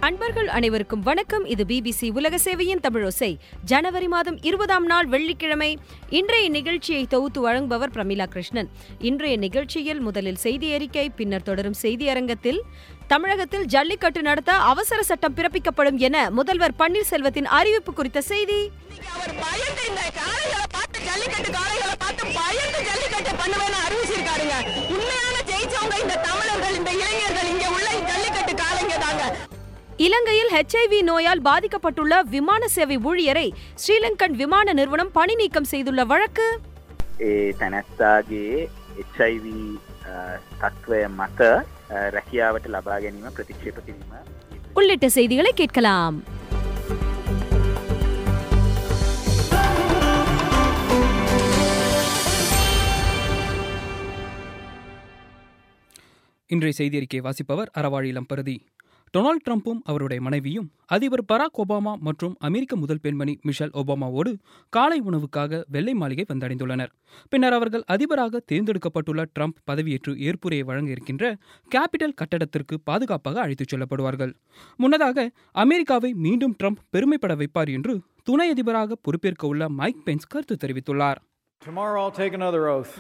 அன்பர்கள் அனைவருக்கும் வணக்கம் இது பிபிசி உலக சேவையின் தமிழோசை ஜனவரி மாதம் இருபதாம் நாள் வெள்ளிக்கிழமை இன்றைய நிகழ்ச்சியை தொகுத்து வழங்குபவர் பிரமிளா கிருஷ்ணன் இன்றைய நிகழ்ச்சியில் முதலில் செய்தி அறிக்கை பின்னர் தொடரும் செய்தி அரங்கத்தில் தமிழகத்தில் ஜல்லிக்கட்டு நடத்த அவசர சட்டம் பிறப்பிக்கப்படும் என முதல்வர் பன்னீர்செல்வத்தின் அறிவிப்பு குறித்த செய்தி அவர் பயந்து இந்த காளைகளை பார்த்து ஜல்லிக்கட்டு காளைகளை பார்த்து பயந்து ஜல்லிக்கட்டு பண்ணுவேன்னு அறிவிச்சிருக்காருங்க உண்மையான ஜெயிச்சவங்க இந்த தமிழர்கள் இந்த இளைஞர்கள் இங்க உள்ள ஜல்லிக்கட்டு காளைங்க தாங்க இலங்கையில் ஹெச்ஐவி நோயால் பாதிக்கப்பட்டுள்ள விமான சேவை ஊழியரை ஸ்ரீலங்கன் விமான நிறுவனம் பணி நீக்கம் செய்துள்ள வழக்கு ඒ තැනැත්තාගේ HIV තත්ත්වය මත අ, රැකියාවට ලබා ගැනීම ප්‍රතික්ෂේප කිරීම உள்ளிட்ட செய்திகளை கேட்கலாம் இன்றைய செய்தி அறிக்கை வாசிப்பவர் அறவாழி இளம்பருதி டொனால்ட் ட்ரம்ப்பும் அவருடைய மனைவியும் அதிபர் பராக் ஒபாமா மற்றும் அமெரிக்க முதல் பெண்மணி மிஷல் ஒபாமாவோடு காலை உணவுக்காக வெள்ளை மாளிகை வந்தடைந்துள்ளனர் பின்னர் அவர்கள் அதிபராக தேர்ந்தெடுக்கப்பட்டுள்ள ட்ரம்ப் பதவியேற்று ஏற்புரையை வழங்க இருக்கின்ற கேபிட்டல் கட்டடத்திற்கு பாதுகாப்பாக அழைத்துச் செல்லப்படுவார்கள் முன்னதாக அமெரிக்காவை மீண்டும் ட்ரம்ப் பெருமைப்பட வைப்பார் என்று துணை அதிபராக பொறுப்பேற்க உள்ள மைக் பென்ஸ் கருத்து தெரிவித்துள்ளார் Tomorrow I'll take another oath.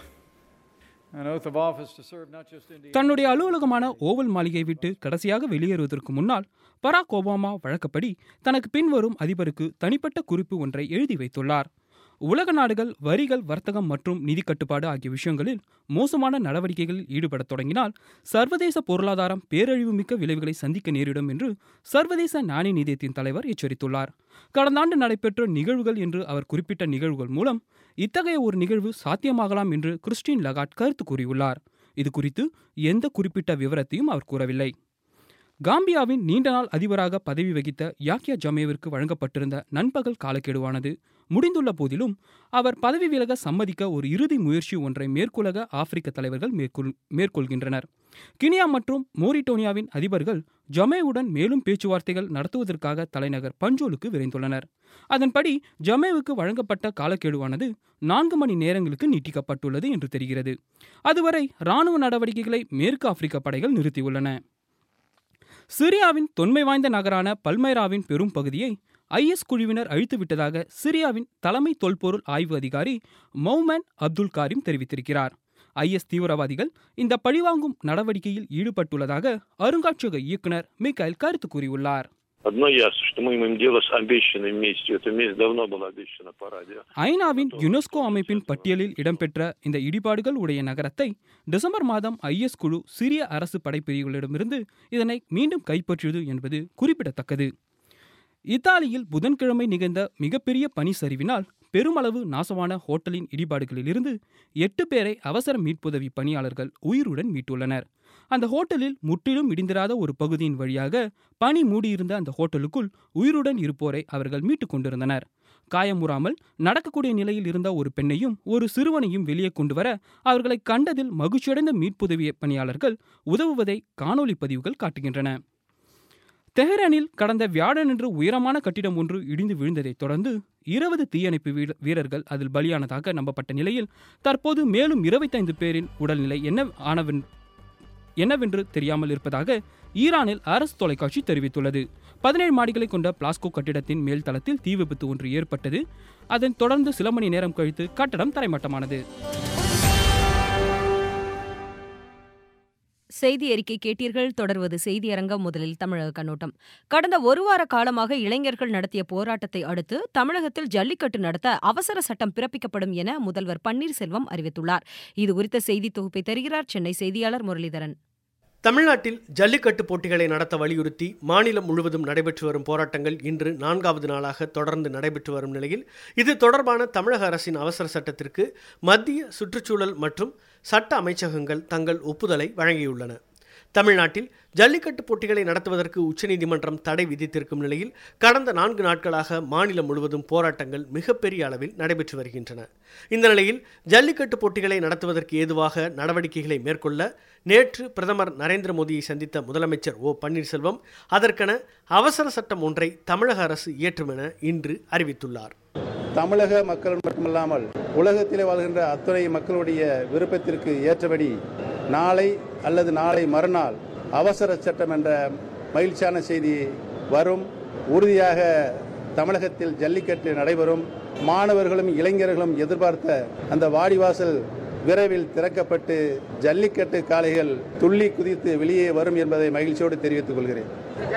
An oath of office to serve not just India. தன்னுடைய அலுவலகமான ஓவல் மாளிகை விட்டு கடைசியாக வெளியேறுவதற்கு முன்னால் பராக் ஒபாமா வழக்கப்படி தனக்கு பின்வரும் அதிபருக்கு தனிப்பட்ட குறிப்பு ஒன்றை எழுதி வைத்துள்ளார் உலக நாடுகள் வரிகள் வர்த்தகம் மற்றும் நிதி கட்டுப்பாடு ஆகிய விஷயங்களில் மோசமான நடவடிக்கைகளில் ஈடுபடத் தொடங்கினால் சர்வதேச பொருளாதாரம் பேரழிவுமிக்க விளைவுகளை சந்திக்க நேரிடும் என்று சர்வதேச நாணய நிதியத்தின் தலைவர் எச்சரித்துள்ளார் கடந்த ஆண்டு நடைபெற்ற நிகழ்வுகள் என்று அவர் குறிப்பிட்ட நிகழ்வுகள் மூலம் இத்தகைய ஒரு நிகழ்வு சாத்தியமாகலாம் என்று கிறிஸ்டின் லகாட் கருத்து கூறியுள்ளார் இது குறித்து எந்த குறிப்பிட்ட விவரத்தையும் அவர் கூறவில்லை காம்பியாவின் நீண்ட நாள் அதிபராக பதவி வகித்த யாக்கியா ஜமேவிற்கு வழங்கப்பட்டிருந்த நண்பகல் காலக்கெடுவானது முடிந்துள்ள போதிலும் அவர் பதவி விலக சம்மதிக்க ஒரு இறுதி முயற்சி ஒன்றை மேற்குலக ஆப்பிரிக்க தலைவர்கள் மேற்கொள் மேற்கொள்கின்றனர் கினியா மற்றும் மோரிட்டோனியாவின் அதிபர்கள் ஜமேவுடன் மேலும் பேச்சுவார்த்தைகள் நடத்துவதற்காக தலைநகர் பஞ்சோலுக்கு விரைந்துள்ளனர் அதன்படி ஜமேவுக்கு வழங்கப்பட்ட காலக்கெடுவானது நான்கு மணி நேரங்களுக்கு நீட்டிக்கப்பட்டுள்ளது என்று தெரிகிறது அதுவரை இராணுவ நடவடிக்கைகளை மேற்கு ஆப்பிரிக்க படைகள் நிறுத்தியுள்ளன சிரியாவின் தொன்மை வாய்ந்த நகரான பல்மைராவின் பெரும் பகுதியை ஐஎஸ் குழுவினர் அழித்துவிட்டதாக சிரியாவின் தலைமை தொல்பொருள் ஆய்வு அதிகாரி மௌமன் அப்துல் காரிம் தெரிவித்திருக்கிறார் ஐஎஸ் தீவிரவாதிகள் இந்த பழிவாங்கும் நடவடிக்கையில் ஈடுபட்டுள்ளதாக அருங்காட்சியக இயக்குனர் மிகாயில் கருத்து கூறியுள்ளார் Одно ясно, что мы имеем дело с обещанной местью. Эта месть давно была обещана по радио. ஐநாவின் யுனெஸ்கோ அமைப்பின் பட்டியலில் இடம்பெற்ற இந்த இடிபாடுகள் உடைய நகரத்தை டிசம்பர் மாதம் ஐஎஸ் குழு சிரிய அரசு படைப்பிரிவுகளிடமிருந்து இதனை மீண்டும் கைப்பற்றியது என்பது குறிப்பிடத்தக்கது இத்தாலியில் புதன்கிழமை நிகழ்ந்த மிகப்பெரிய பனி சரிவினால் பெருமளவு நாசமான ஹோட்டலின் இடிபாடுகளிலிருந்து எட்டு பேரை அவசர மீட்புதவி பணியாளர்கள் உயிருடன் மீட்டுள்ளனர் அந்த ஹோட்டலில் முற்றிலும் இடிந்திராத ஒரு பகுதியின் வழியாக பனி மூடியிருந்த அந்த ஹோட்டலுக்குள் உயிருடன் இருப்போரை அவர்கள் மீட்டுக் கொண்டிருந்தனர் காயமுறாமல் நடக்கக்கூடிய நிலையில் இருந்த ஒரு பெண்ணையும் ஒரு சிறுவனையும் வெளியே கொண்டு வர அவர்களை கண்டதில் மகிழ்ச்சியடைந்த மீட்புதவி பணியாளர்கள் உதவுவதை காணொலி பதிவுகள் காட்டுகின்றன தெஹ்ரானில் கடந்த வியாழனன்று உயரமான கட்டிடம் ஒன்று இடிந்து விழுந்ததைத் தொடர்ந்து இருபது தீயணைப்பு வீர- வீரர்கள் அதில் பலியானதாக நம்பப்பட்ட நிலையில் தற்போது மேலும் இருபத்தைந்து பேரின் உடல்நிலை என்ன ஆனவென் என்னவென்று தெரியாமல் இருப்பதாக ஈரானில் அரசு தொலைக்காட்சி தெரிவித்துள்ளது பதினேழு மாடிகளை கொண்ட பிளாஸ்கோ கட்டிடத்தின் மேல் தளத்தில் தீ விபத்து ஒன்று ஏற்பட்டது அதன் தொடர்ந்து சில மணி நேரம் கழித்து கட்டடம் தரைமட்டமானது செய்தி அறிக்கை கேட்டீர்கள் தொடர்வது செய்தி அரங்கம் முதலில் தமிழக கண்ணோட்டம் கடந்த ஒரு வார காலமாக இளைஞர்கள் நடத்திய போராட்டத்தை அடுத்து தமிழகத்தில் ஜல்லிக்கட்டு நடத்த அவசர சட்டம் பிறப்பிக்கப்படும் என முதல்வர் பன்னீர்செல்வம் அறிவித்துள்ளார் இது குறித்த செய்தி தொகுப்பை தருகிறார் சென்னை செய்தியாளர் முரளிதரன் தமிழ்நாட்டில் ஜல்லிக்கட்டு போட்டிகளை நடத்த வலியுறுத்தி மாநிலம் முழுவதும் நடைபெற்று வரும் போராட்டங்கள் இன்று நான்காவது நாளாக தொடர்ந்து நடைபெற்று வரும் நிலையில் இது தொடர்பான தமிழக அரசின் அவசர சட்டத்திற்கு மத்திய சுற்றுச்சூழல் மற்றும் சட்ட அமைச்சகங்கள் தங்கள் ஒப்புதலை வழங்கியுள்ளன தமிழ்நாட்டில் ஜல்லிக்கட்டு போட்டிகளை நடத்துவதற்கு உச்சநீதிமன்றம் தடை விதித்திருக்கும் நிலையில் கடந்த நான்கு நாட்களாக மாநிலம் முழுவதும் போராட்டங்கள் மிகப்பெரிய அளவில் நடைபெற்று வருகின்றன இந்த நிலையில் ஜல்லிக்கட்டு போட்டிகளை நடத்துவதற்கு ஏதுவாக நடவடிக்கைகளை மேற்கொள்ள நேற்று பிரதமர் நரேந்திர மோடியை சந்தித்த முதலமைச்சர் ஓ பன்னீர்செல்வம் அதற்கென அவசர சட்டம் ஒன்றை தமிழக அரசு இயற்றும் என இன்று அறிவித்துள்ளார் தமிழக மக்கள் மட்டுமல்லாமல் உலகத்திலே வாழ்கின்ற அத்துணை மக்களுடைய விருப்பத்திற்கு ஏற்றபடி நாளை அல்லது நாளை மறுநாள் அவசர சட்டம் என்ற மகிழ்ச்சியான செய்தியை வரும் உறுதியாக தமிழகத்தில் ஜல்லிக்கட்டு நடைபெறும் மாணவர்களும் இளைஞர்களும் எதிர்பார்த்த அந்த வாடிவாசல் விரைவில் திறக்கப்பட்டு ஜல்லிக்கட்டு காளைகள் துள்ளி குதித்து வெளியே வரும் என்பதை மகிழ்ச்சியோடு தெரிவித்துக் கொள்கிறேன்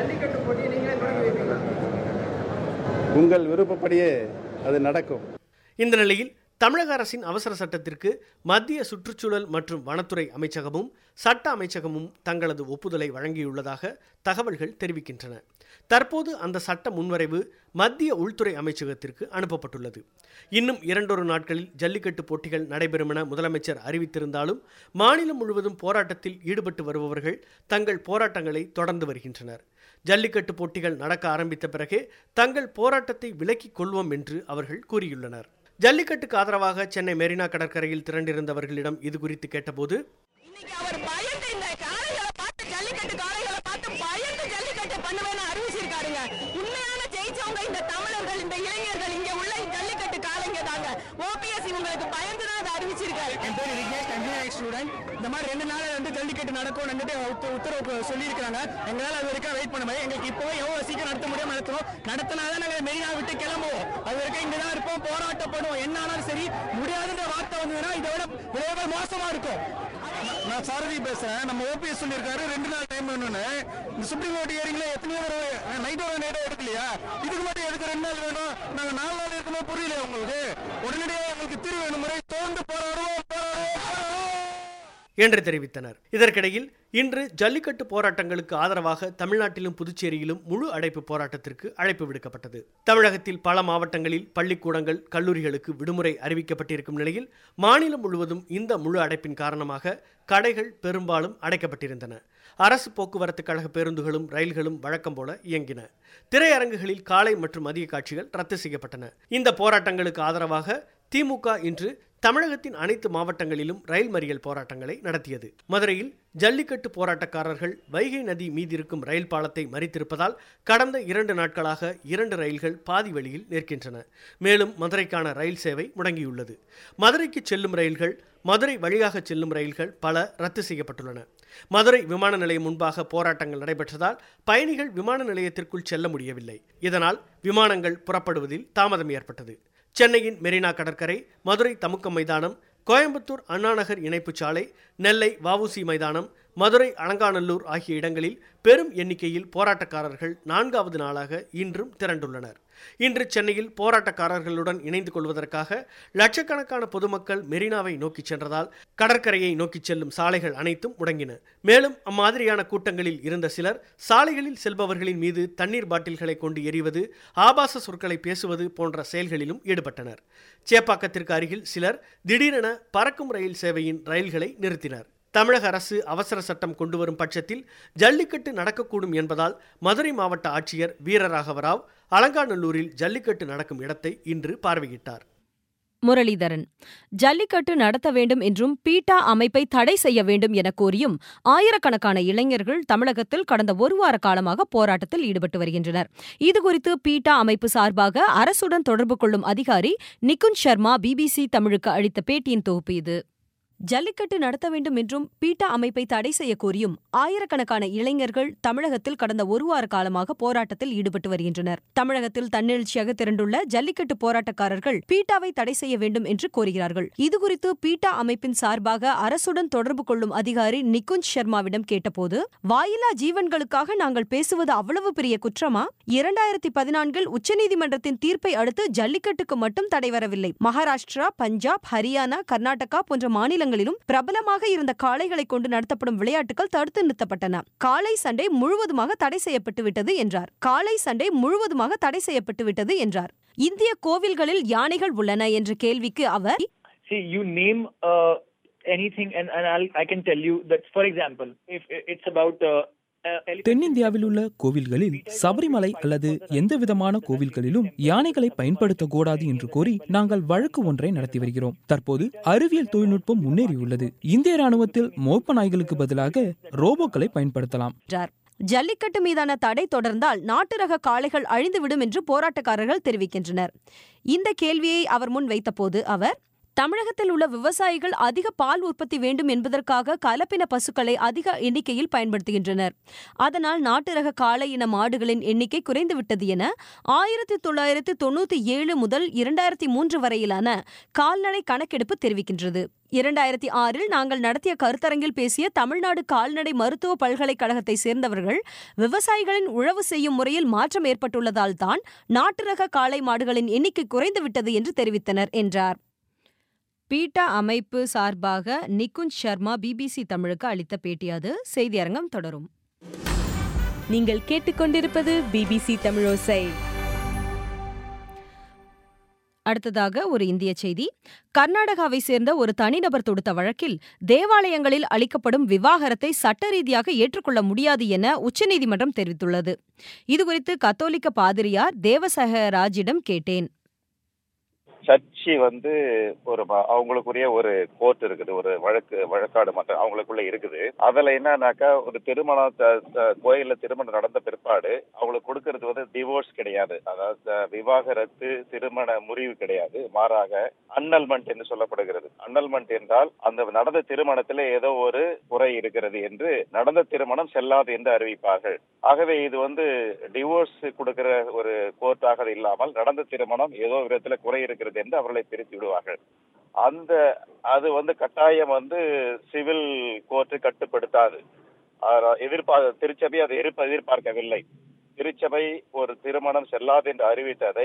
உங்கள் விருப்பப்படியே அது நடக்கும் இந்த நிலையில் தமிழக அரசின் அவசர சட்டத்திற்கு மத்திய சுற்றுச்சூழல் மற்றும் வனத்துறை அமைச்சகமும் சட்ட அமைச்சகமும் தங்களது ஒப்புதலை வழங்கியுள்ளதாக தகவல்கள் தெரிவிக்கின்றன தற்போது அந்த சட்ட முன்வரைவு மத்திய உள்துறை அமைச்சகத்திற்கு அனுப்பப்பட்டுள்ளது இன்னும் இரண்டொரு நாட்களில் ஜல்லிக்கட்டு போட்டிகள் நடைபெறும் என முதலமைச்சர் அறிவித்திருந்தாலும் மாநிலம் முழுவதும் போராட்டத்தில் ஈடுபட்டு வருபவர்கள் தங்கள் போராட்டங்களை தொடர்ந்து வருகின்றனர் ஜல்லிக்கட்டு போட்டிகள் நடக்க ஆரம்பித்த பிறகே தங்கள் போராட்டத்தை விலக்கிக் கொள்வோம் என்று அவர்கள் கூறியுள்ளனர் ஜல்லிக்கட்டுக்கு ஆதரவாக சென்னை மெரினா கடற்கரையில் திரண்டிருந்தவர்களிடம் இது குறித்து கேட்டபோது இன்னைக்கு அவர் பயந்து இந்த காளைகளை பார்த்து ஜல்லிக்கட்டு காளைகளை பார்த்து பயந்து ஜல்லிக்கட்டு பண்ணுவேன்னு அறிவிச்சிருக்காருங்க உண்மையான ஜெயிச்சவங்க இந்த தமிழர்கள் இந்த இளைஞர்கள் இங்க உள்ள ஜல்லிக்கட்டு காளைங்க தாங்க ஓபிஎஸ் இவங்களுக்கு பயந்து தான் அதை அறிவிச்சிருக்காரு என் பேர் விக்னேஷ் இன்ஜினியரிங் ஸ்டூடெண்ட் இந்த மாதிரி ரெண்டு நாள் வந்து ஜல்லிக்கட்டு நடக்கும் வந்துட்டு உத்த- உத்தரவு சொல்லியிருக்காங்க எங்களால் அது வரைக்கும் வெயிட் பண்ண முடியாது எங்களுக்கு இப்போவே எவ்வளோ சீக்கிரம் நடத்த முடியாம நடத்துவோம் நடத்தினாதான் நாங்கள் மெரினா விட்டு கிளம்புவோம் அது வரைக்கும் இங்கே தான் இருப்போம் போராட்டப்படுவோம் என்ன ஆனாலும் சரி முடியாதுன்ற வார்த்தை வந்ததுன்னா இதை விட விளைவுகள் மோசமா இருக்கும் நான் சாரதி பேசுறேன் நம்ம ஓபிஎஸ் சொல்லியிருக்காரு ரெண்டு நாள் டைம் வேணும்னு இந்த சுப்ரீம் கோர்ட் ஹியரிங்ல எத்தனையோ தடவை நைட் ஒரு நைட்டோ எடுக்கலையா இதுக்கு மட்டும் எதுக்கு ரெண்டு நாள் வேணும் நாங்க நாலு நாள் இருக்கும்போது புரியலையா உங்களுக்கு உடனடியாக எங்களுக்கு தீர்வு வேணும் முறை தோண்டு போராடுவோம் போராடுவோம் போராடுவோம் என்று தெரிவித்தனர் இதற்கிடையில் இன்று ஜல்லிக்கட்டு போராட்டங்களுக்கு ஆதரவாக தமிழ்நாட்டிலும் புதுச்சேரியிலும் முழு அடைப்பு போராட்டத்திற்கு அழைப்பு விடுக்கப்பட்டது தமிழகத்தில் பல மாவட்டங்களில் பள்ளிக்கூடங்கள் கல்லூரிகளுக்கு விடுமுறை அறிவிக்கப்பட்டிருக்கும் நிலையில் மாநிலம் முழுவதும் இந்த முழு அடைப்பின் காரணமாக கடைகள் பெரும்பாலும் அடைக்கப்பட்டிருந்தன அரசு போக்குவரத்து கழக பேருந்துகளும் ரயில்களும் வழக்கம் போல இயங்கின திரையரங்குகளில் காலை மற்றும் மதிய காட்சிகள் ரத்து செய்யப்பட்டன இந்த போராட்டங்களுக்கு ஆதரவாக திமுக இன்று தமிழகத்தின் அனைத்து மாவட்டங்களிலும் ரயில் மறியல் போராட்டங்களை நடத்தியது மதுரையில் ஜல்லிக்கட்டு போராட்டக்காரர்கள் வைகை நதி மீதிருக்கும் ரயில் பாலத்தை மறித்திருப்பதால் கடந்த இரண்டு நாட்களாக இரண்டு ரயில்கள் பாதி வழியில் நிற்கின்றன மேலும் மதுரைக்கான ரயில் சேவை முடங்கியுள்ளது மதுரைக்கு செல்லும் ரயில்கள் மதுரை வழியாக செல்லும் ரயில்கள் பல ரத்து செய்யப்பட்டுள்ளன மதுரை விமான நிலையம் முன்பாக போராட்டங்கள் நடைபெற்றதால் பயணிகள் விமான நிலையத்திற்குள் செல்ல முடியவில்லை இதனால் விமானங்கள் புறப்படுவதில் தாமதம் ஏற்பட்டது சென்னையின் மெரினா கடற்கரை மதுரை தமுக்கம் மைதானம் கோயம்புத்தூர் அண்ணாநகர் இணைப்புச் சாலை நெல்லை வஉசி மைதானம் மதுரை அலங்காநல்லூர் ஆகிய இடங்களில் பெரும் எண்ணிக்கையில் போராட்டக்காரர்கள் நான்காவது நாளாக இன்றும் திரண்டுள்ளனர் இன்று சென்னையில் போராட்டக்காரர்களுடன் இணைந்து கொள்வதற்காக லட்சக்கணக்கான பொதுமக்கள் மெரினாவை நோக்கிச் சென்றதால் கடற்கரையை நோக்கிச் செல்லும் சாலைகள் அனைத்தும் முடங்கின மேலும் அம்மாதிரியான கூட்டங்களில் இருந்த சிலர் சாலைகளில் செல்பவர்களின் மீது தண்ணீர் பாட்டில்களை கொண்டு எறிவது ஆபாச சொற்களை பேசுவது போன்ற செயல்களிலும் ஈடுபட்டனர் சேப்பாக்கத்திற்கு அருகில் சிலர் திடீரென பறக்கும் ரயில் சேவையின் ரயில்களை நிறுத்தினர் தமிழக அரசு அவசர சட்டம் கொண்டு வரும் பட்சத்தில் ஜல்லிக்கட்டு நடக்கக்கூடும் என்பதால் மதுரை மாவட்ட ஆட்சியர் வீரராகவராவ் அலங்காநல்லூரில் ஜல்லிக்கட்டு நடக்கும் இடத்தை இன்று பார்வையிட்டார் முரளிதரன் ஜல்லிக்கட்டு நடத்த வேண்டும் என்றும் பீட்டா அமைப்பை தடை செய்ய வேண்டும் என கோரியும் ஆயிரக்கணக்கான இளைஞர்கள் தமிழகத்தில் கடந்த ஒரு வார காலமாக போராட்டத்தில் ஈடுபட்டு வருகின்றனர் இதுகுறித்து பீட்டா அமைப்பு சார்பாக அரசுடன் தொடர்பு கொள்ளும் அதிகாரி நிகுஞ்ச் சர்மா பிபிசி தமிழுக்கு அளித்த பேட்டியின் தொகுப்பு இது ஜல்லிக்கட்டு நடத்த வேண்டும் என்றும் பீட்டா அமைப்பை தடை செய்ய கோரியும் ஆயிரக்கணக்கான இளைஞர்கள் தமிழகத்தில் கடந்த ஒரு வார காலமாக போராட்டத்தில் ஈடுபட்டு வருகின்றனர் தமிழகத்தில் தன்னெழுச்சியாக திரண்டுள்ள ஜல்லிக்கட்டு போராட்டக்காரர்கள் பீட்டாவை தடை செய்ய வேண்டும் என்று கோருகிறார்கள் இதுகுறித்து பீட்டா அமைப்பின் சார்பாக அரசுடன் தொடர்பு கொள்ளும் அதிகாரி நிகுஞ்ச் சர்மாவிடம் கேட்டபோது வாயிலா ஜீவன்களுக்காக நாங்கள் பேசுவது அவ்வளவு பெரிய குற்றமா இரண்டாயிரத்தி பதினான்கில் உச்சநீதிமன்றத்தின் தீர்ப்பை அடுத்து ஜல்லிக்கட்டுக்கு மட்டும் தடை வரவில்லை மகாராஷ்டிரா பஞ்சாப் ஹரியானா கர்நாடகா போன்ற மாநிலங்களிலும் பிரபலமாக இருந்த காளைகளை கொண்டு நடத்தப்படும் விளையாட்டுகள் தடுத்து நிறுத்தப்பட்டன காளை சண்டை முழுவதுமாக தடை செய்யப்பட்டு விட்டது என்றார் காளை சண்டை முழுவதுமாக தடை செய்யப்பட்டு விட்டது என்றார் இந்திய கோவில்களில் யானைகள் உள்ளன என்ற கேள்விக்கு அவர் See, you name uh, anything, and, and I'll, I can tell you that, for example, if it's about uh, uh, elephant- தென்னிந்தியாவில் உள்ள கோவில்களில் சபரிமலை அல்லது எந்த விதமான கோவில்களிலும் யானைகளை பயன்படுத்தக்கூடாது என்று கோரி நாங்கள் வழக்கு ஒன்றை நடத்தி வருகிறோம் தற்போது அறிவியல் தொழில்நுட்பம் முன்னேறியுள்ளது இந்திய ராணுவத்தில் மோப்ப நாய்களுக்கு பதிலாக ரோபோக்களை பயன்படுத்தலாம் என்றார் ஜல்லிக்கட்டு மீதான தடை தொடர்ந்தால் நாட்டு ரக காளைகள் அழிந்துவிடும் என்று போராட்டக்காரர்கள் தெரிவிக்கின்றனர் இந்த கேள்வியை அவர் முன் வைத்தபோது அவர் தமிழகத்தில் உள்ள விவசாயிகள் அதிக பால் உற்பத்தி வேண்டும் என்பதற்காக கலப்பின பசுக்களை அதிக எண்ணிக்கையில் பயன்படுத்துகின்றனர் அதனால் நாட்டு ரக காளை இன மாடுகளின் எண்ணிக்கை குறைந்துவிட்டது என ஆயிரத்தி தொள்ளாயிரத்தி தொண்ணூத்தி ஏழு முதல் இரண்டாயிரத்தி மூன்று வரையிலான கால்நடை கணக்கெடுப்பு தெரிவிக்கின்றது இரண்டாயிரத்தி ஆறில் நாங்கள் நடத்திய கருத்தரங்கில் பேசிய தமிழ்நாடு கால்நடை மருத்துவ பல்கலைக்கழகத்தை சேர்ந்தவர்கள் விவசாயிகளின் உழவு செய்யும் முறையில் மாற்றம் ஏற்பட்டுள்ளதால் தான் நாட்டு ரக காளை மாடுகளின் எண்ணிக்கை குறைந்துவிட்டது என்று தெரிவித்தனர் என்றார் பீட்டா அமைப்பு சார்பாக நிகுஞ்ச் சர்மா பிபிசி தமிழுக்கு அளித்த பேட்டி அது செய்தியரங்கம் தொடரும் நீங்கள் கேட்டுக்கொண்டிருப்பது பிபிசி தமிழோசை அடுத்ததாக ஒரு இந்திய செய்தி கர்நாடகாவை சேர்ந்த ஒரு தனிநபர் தொடுத்த வழக்கில் தேவாலயங்களில் அளிக்கப்படும் விவாகரத்தை சட்ட ரீதியாக ஏற்றுக்கொள்ள முடியாது என உச்சநீதிமன்றம் தெரிவித்துள்ளது இதுகுறித்து கத்தோலிக்க பாதிரியார் தேவசகராஜிடம் கேட்டேன் சர்ச்சி வந்து ஒரு ம- அவங்களுக்குரிய ஒரு கோர்ட் இருக்குது ஒரு வழக்கு வழக்காடு மற்ற அவங்களுக்குள்ள இருக்குது அதுல என்னன்னாக்கா ஒரு திருமணம் த- த- கோயில்ல திருமணம் நடந்த பிற்பாடு அவங்களுக்கு கொடுக்கறது வந்து டிவோர்ஸ் கிடையாது அதாவது த- விவாகரத்து திருமண முறிவு கிடையாது மாறாக அன்னல்மெண்ட் என்று சொல்லப்படுகிறது அன்னல்மெண்ட் என்றால் அந்த நடந்த திருமணத்துல ஏதோ ஒரு குறை இருக்கிறது என்று நடந்த திருமணம் செல்லாது என்று அறிவிப்பார்கள் ஆகவே இது வந்து டிவோர்ஸ் கொடுக்கிற ஒரு கோர்ட்டாக அது இல்லாமல் நடந்த திருமணம் ஏதோ விதத்துல குறை இருக்கிறது என்று அவர்களை பிரித்து விடுவார்கள் அந்த அது வந்து கட்டாயம் வந்து சிவில் கோர்ட்டு கட்டுப்படுத்தாது ஆனா, எதிர்பார்க்க திருச்சபை அதை எதிர்ப்ப எதிர்பார்க்கவில்லை திருச்சபை ஒரு திருமணம் செல்லாது என்று அறிவித்ததை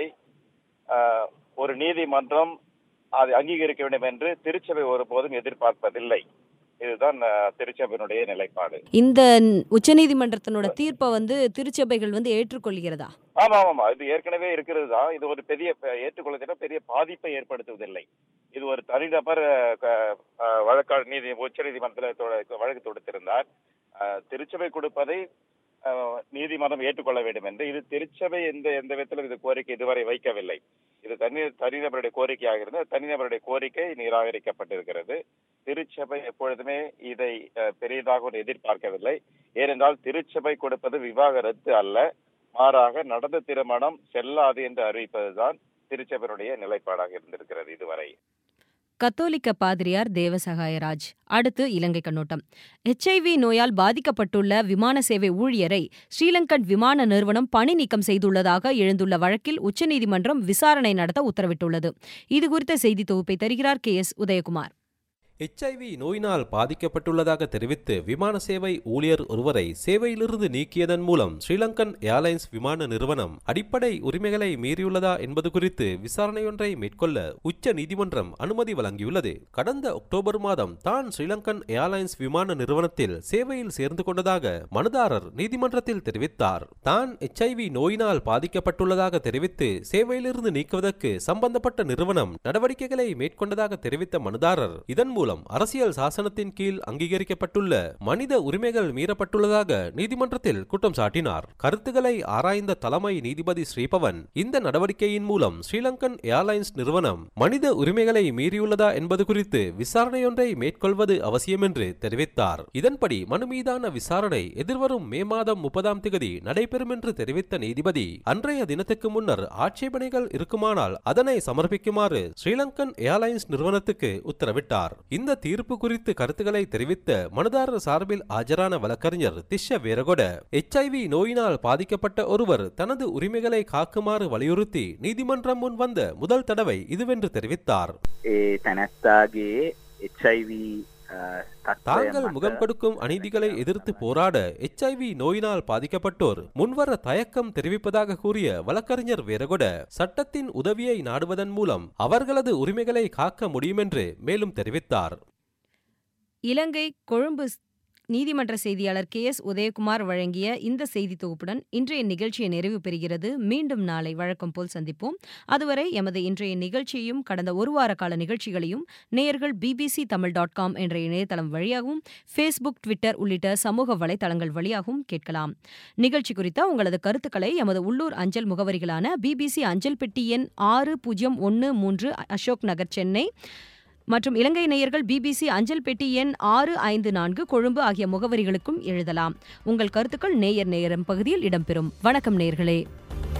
ஆஹ், ஒரு நீதிமன்றம் அதை அங்கீகரிக்க வேண்டும் என்று திருச்சபை ஒருபோதும் எதிர்பார்ப்பதில்லை இதுதான் ஆஹ், திருச்சபையினுடைய நிலைப்பாடு இந்த உச்சநீதிமன்றத்தினோட தீர்ப்பை வந்து திருச்சபைகள் வந்து ஏற்றுக்கொள்கிறதா ஆமா ஆமா இது ஏற்கனவே இருக்கிறது தான் இது ஒரு பெரிய ப- ஏற்றுக்கொள்வதில் பெரிய பாதிப்பை ஏற்படுத்துவதில்லை இது ஒரு தனிநபர் அஹ், க- அஹ், வழக்காடு நீதி உச்ச நீதிமன்றத்தில் வழக்கு தொடுத்திருந்தார் அஹ், திருச்சபை கொடுப்பதை அஹ், நீதிமன்றம் ஏற்றுக்கொள்ள வேண்டும் என்று இது திருச்சபை எந்த எந்த விதத்திலும் இது கோரிக்கை இதுவரை வைக்கவில்லை இது தனி தனிநபருடைய கோரிக்கையாக இருந்து தனிநபருடைய கோரிக்கை நிராகரிக்கப்பட்டிருக்கிறது திருச்சபை எப்பொழுதுமே இதை அஹ், பெரியதாக ஒரு எதிர்பார்க்கவில்லை ஏனென்றால் திருச்சபை கொடுப்பது விவாகரத்து அல்ல மாறாக நடந்த திருமணம் செல்லாது என்று அறிவிப்பதுதான் திருச்சபையினுடைய நிலைப்பாடாக இருந்திருக்கிறது இதுவரை கத்தோலிக்க பாதிரியார் தேவசகாயராஜ் அடுத்து இலங்கை கண்ணோட்டம் எச்ஐவி நோயால் பாதிக்கப்பட்டுள்ள விமான சேவை ஊழியரை ஸ்ரீலங்கன் விமான நிறுவனம் பணி நீக்கம் செய்துள்ளதாக எழுந்துள்ள வழக்கில் உச்சநீதிமன்றம் விசாரணை நடத்த உத்தரவிட்டுள்ளது இதுகுறித்த செய்தி தொகுப்பை தருகிறார் கே எஸ் உதயகுமார் எச்ஐவி நோயினால் பாதிக்கப்பட்டுள்ளதாக தெரிவித்து விமான சேவை ஊழியர் ஒருவரை சேவையிலிருந்து நீக்கியதன் மூலம் ஸ்ரீலங்கன் ஏர்லைன்ஸ் விமான நிறுவனம் அடிப்படை உரிமைகளை மீறியுள்ளதா என்பது குறித்து விசாரணையொன்றை மேற்கொள்ள உச்ச நீதிமன்றம் அனுமதி வழங்கியுள்ளது கடந்த அக்டோபர் மாதம் தான் ஸ்ரீலங்கன் ஏர்லைன்ஸ் விமான நிறுவனத்தில் சேவையில் சேர்ந்து கொண்டதாக மனுதாரர் நீதிமன்றத்தில் தெரிவித்தார் தான் எச்ஐவி நோயினால் பாதிக்கப்பட்டுள்ளதாக தெரிவித்து சேவையிலிருந்து நீக்குவதற்கு சம்பந்தப்பட்ட நிறுவனம் நடவடிக்கைகளை மேற்கொண்டதாக தெரிவித்த மனுதாரர் இதன் மூலம் அரசியல் சாசனத்தின் கீழ் அங்கீகரிக்கப்பட்டுள்ள மனித உரிமைகள் மீறப்பட்டுள்ளதாக நீதிமன்றத்தில் குற்றம் சாட்டினார் கருத்துக்களை ஆராய்ந்த தலைமை நீதிபதி ஸ்ரீபவன் இந்த நடவடிக்கையின் மூலம் ஸ்ரீலங்கன் ஏர்லைன்ஸ் நிறுவனம் மனித உரிமைகளை மீறியுள்ளதா என்பது குறித்து விசாரணையொன்றை மேற்கொள்வது அவசியம் என்று தெரிவித்தார் இதன்படி மனு மீதான விசாரணை எதிர்வரும் மே மாதம் முப்பதாம் திகதி நடைபெறும் என்று தெரிவித்த நீதிபதி அன்றைய தினத்துக்கு முன்னர் ஆட்சேபனைகள் இருக்குமானால் அதனை சமர்ப்பிக்குமாறு ஸ்ரீலங்கன் ஏர்லைன்ஸ் நிறுவனத்துக்கு உத்தரவிட்டார் இந்த தீர்ப்பு குறித்து கருத்துக்களை தெரிவித்த மனுதாரர் சார்பில் ஆஜரான வழக்கறிஞர் திஷ வீரகொட எச்ஐவி நோயினால் பாதிக்கப்பட்ட ஒருவர் தனது உரிமைகளை காக்குமாறு வலியுறுத்தி நீதிமன்றம் முன் வந்த முதல் தடவை இதுவென்று தெரிவித்தார் ඒ තැනැත්තාගේ HIV தாங்கள் முகம் கொடுக்கும் அநீதிகளை எதிர்த்து போராட எச்ஐவி நோயினால் பாதிக்கப்பட்டோர் முன்வர தயக்கம் தெரிவிப்பதாக கூறிய வழக்கறிஞர் வீரகொட சட்டத்தின் உதவியை நாடுவதன் மூலம் அவர்களது உரிமைகளை காக்க முடியும் என்று மேலும் தெரிவித்தார் இலங்கை கொழும்பு நீதிமன்ற செய்தியாளர் கே எஸ் உதயகுமார் வழங்கிய இந்த செய்தி தொகுப்புடன் இன்றைய நிகழ்ச்சியை நிறைவு பெறுகிறது மீண்டும் நாளை வழக்கம் போல் சந்திப்போம் அதுவரை எமது இன்றைய நிகழ்ச்சியையும் கடந்த ஒரு வார கால நிகழ்ச்சிகளையும் நேயர்கள் பிபிசி தமிழ் டாட் காம் என்ற இணையதளம் வழியாகவும் ஃபேஸ்புக் ட்விட்டர் உள்ளிட்ட சமூக வலைதளங்கள் வழியாகவும் கேட்கலாம் நிகழ்ச்சி குறித்த உங்களது கருத்துக்களை எமது உள்ளூர் அஞ்சல் முகவரிகளான பிபிசி அஞ்சல் பெட்டி எண் ஆறு பூஜ்ஜியம் ஒன்று மூன்று அசோக் நகர் சென்னை மற்றும் இலங்கை நேயர்கள் பிபிசி அஞ்சல் பெட்டி எண் ஆறு ஐந்து நான்கு கொழும்பு ஆகிய முகவரிகளுக்கும் எழுதலாம் உங்கள் கருத்துக்கள் நேயர் நேயரம் பகுதியில் இடம்பெறும் வணக்கம் நேயர்களே